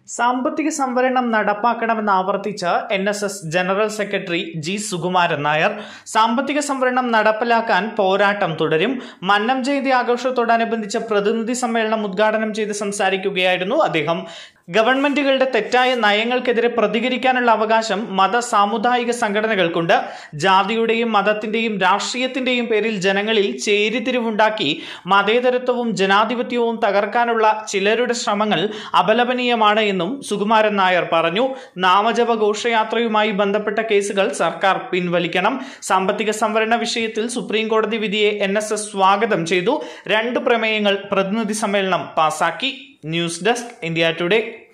സാമ്പത്തിക സംവരണം നടപ്പാക്കണമെന്ന് ആവർത്തിച്ച് N S S general secretary G Sukumaran Nair സാമ്പത്തിക സംവരണം നടപ്പിലാക്കാൻ പോരാട്ടം തുടരും മന്നം ജയന്തി ആഘോഷത്തോടനുബന്ധിച്ച് പ്രതിനിധി സമ്മേളനം ഉദ്ഘാടനം ചെയ്ത് സംസാരിക്കുകയായിരുന്നു അദ്ദേഹം ഗവൺമെന്റുകളുടെ തെറ്റായ നയങ്ങൾക്കെതിരെ പ്രതികരിക്കാനുള്ള അവകാശം മത സാമുദായിക സംഘടനകൾക്കുണ്ട് ജാതിയുടെയും മതത്തിന്റെയും രാഷ്ട്രീയത്തിന്റെയും പേരിൽ ജനങ്ങളിൽ ചേരിതിരിവുണ്ടാക്കി മതേതരത്വവും ജനാധിപത്യവും തകർക്കാനുള്ള ചിലരുടെ ശ്രമങ്ങൾ അപലപനീയമാണ് എന്നും സുകുമാരൻ നായർ പറഞ്ഞു നാമജപ ഘോഷയാത്രയുമായി ബന്ധപ്പെട്ട കേസുകൾ സർക്കാർ പിൻവലിക്കണം സാമ്പത്തിക സംവരണ വിഷയത്തിൽ സുപ്രീം കോടതി വിധിയെ എൻ സ്വാഗതം ചെയ്തു രണ്ട് പ്രമേയങ്ങൾ പ്രതിനിധി സമ്മേളനം പാസാക്കി ന്യൂസ് ഡെസ്ക് ഇന്ത്യ ടുഡേ